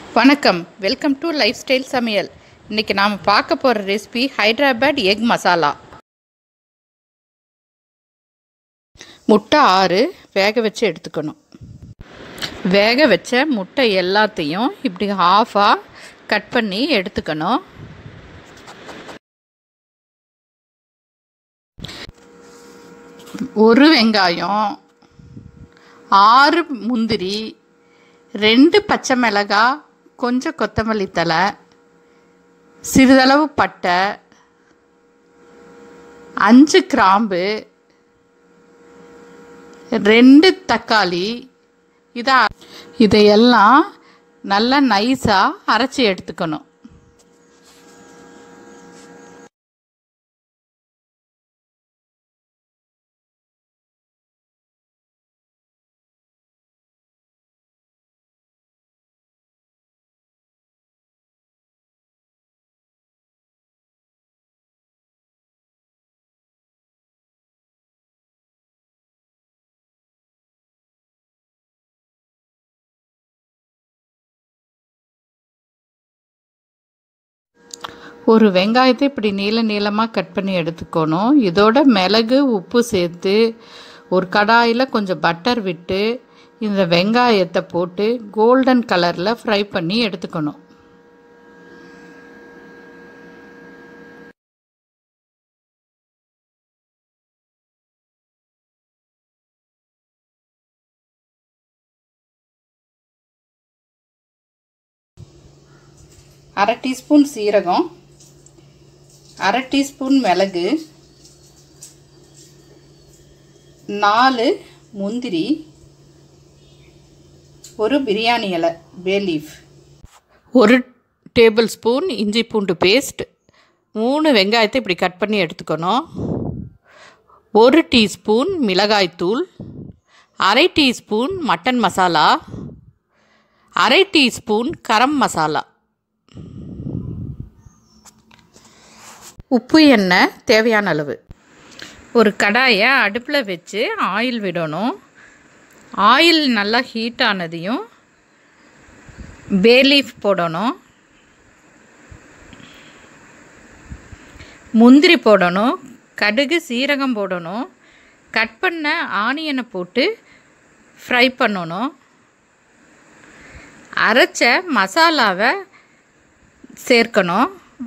வணக்கம் welcome to life style சமையல் இன்றைக்கி நாம் பார்க்க போகிற ரெசிபி ஹைதராபாத் எக் மசாலா முட்டை ஆறு வேக வச்சு எடுத்துக்கணும் வேக வச்ச முட்டை எல்லாத்தையும் இப்படி ஹாஃபாக கட் பண்ணி எடுத்துக்கணும் ஒரு வெங்காயம் ஆறு முந்திரி ரெண்டு பச்சை மிளகாய் கொஞ்சம் கொத்தமல்லி தழை சிறிதளவு பட்டை அஞ்சு கிராம்பு ரெண்டு தக்காளி இதை இதையெல்லாம் நல்லா நைஸாக அரைச்சி எடுத்துக்கணும் ஒரு வெங்காயத்தை இப்படி நீள நீளமாக கட் பண்ணி எடுத்துக்கணும் இதோட மிளகு உப்பு சேர்த்து ஒரு கடாயில் கொஞ்சம் பட்டர் விட்டு இந்த வெங்காயத்தை போட்டு கோல்டன் கலரில் ஃப்ரை பண்ணி எடுத்துக்கணும் அரை டீஸ்பூன் சீரகம் அரை டீஸ்பூன் மிளகு நாலு முந்திரி ஒரு பிரியாணி இலை பே லீஃப் ஒரு டேபிள் ஸ்பூன் இஞ்சி பூண்டு பேஸ்ட் மூணு வெங்காயத்தை இப்படி கட் பண்ணி எடுத்துக்கணும் ஒரு டீஸ்பூன் மிளகாய்த்தூள் அரை டீஸ்பூன் மட்டன் மசாலா அரை டீஸ்பூன் கரம் மசாலா உப்பு எண்ணெய் தேவையான அளவு ஒரு கடாயை அடுப்பில் வச்சு ஆயில் விடணும் ஆயில் நல்லா ஹீட் ஆனதையும் பேலீஃப் போடணும் முந்திரி போடணும் கடுகு சீரகம் போடணும் கட் பண்ண ஆனியனை போட்டு ஃப்ரை பண்ணணும் அரைச்ச மசாலாவை சேர்க்கணும்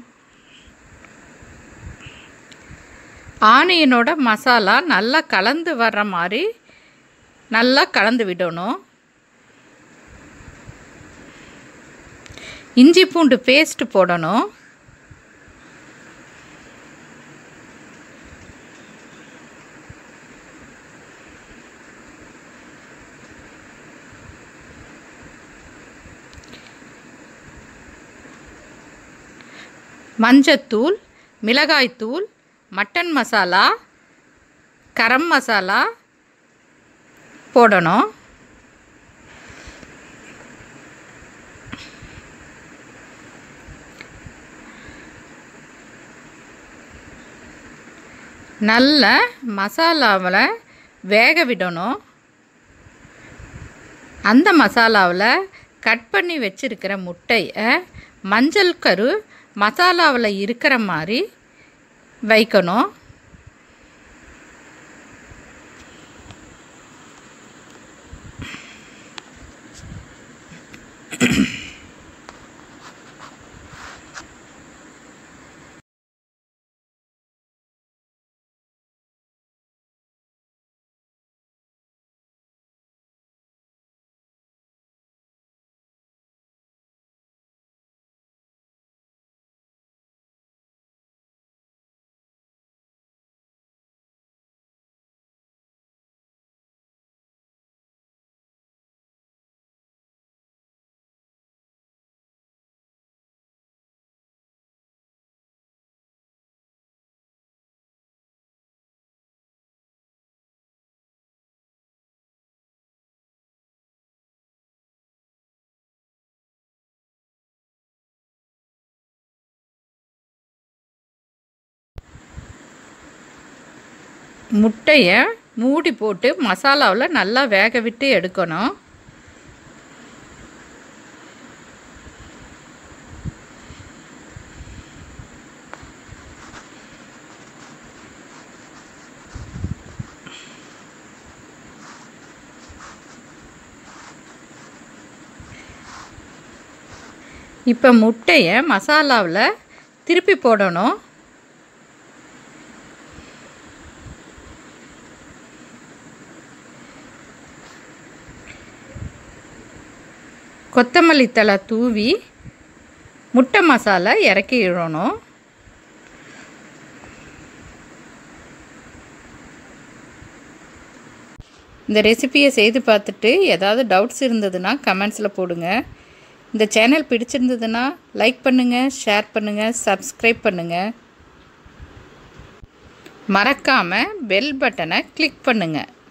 ஆனியனோட மசாலா நல்லா கலந்து வர்ற மாதிரி நல்லா கலந்து விடணும் இஞ்சி பூண்டு பேஸ்ட் போடணும் மஞ்சத்தூள் மிளகாய்த்தூள் மட்டன் மசாலா கரம் மசாலா போடணும் நல்ல மசாலாவில் வேக விடணும் அந்த மசாலாவில் கட் பண்ணி வச்சுருக்கிற முட்டையை மஞ்சள் கரு மசாலாவில் இருக்கிற மாதிரி வைக்கணும் முட்டையை மூடி போட்டு மசாலாவில் நல்லா வேக விட்டு எடுக்கணும் இப்போ முட்டையை மசாலாவில் திருப்பி போடணும் கொத்தமல்லி தழை தூவி முட்டை மசாலா இறக்கிடணும் இந்த ரெசிபியை செய்து பார்த்துட்டு ஏதாவது டவுட்ஸ் இருந்ததுன்னா கமெண்ட்ஸில் போடுங்க இந்த சேனல் பிடிச்சிருந்ததுன்னா லைக் பண்ணுங்கள் ஷேர் பண்ணுங்கள் சப்ஸ்கிரைப் பண்ணுங்கள் மறக்காமல் பெல் பட்டனை கிளிக் பண்ணுங்கள்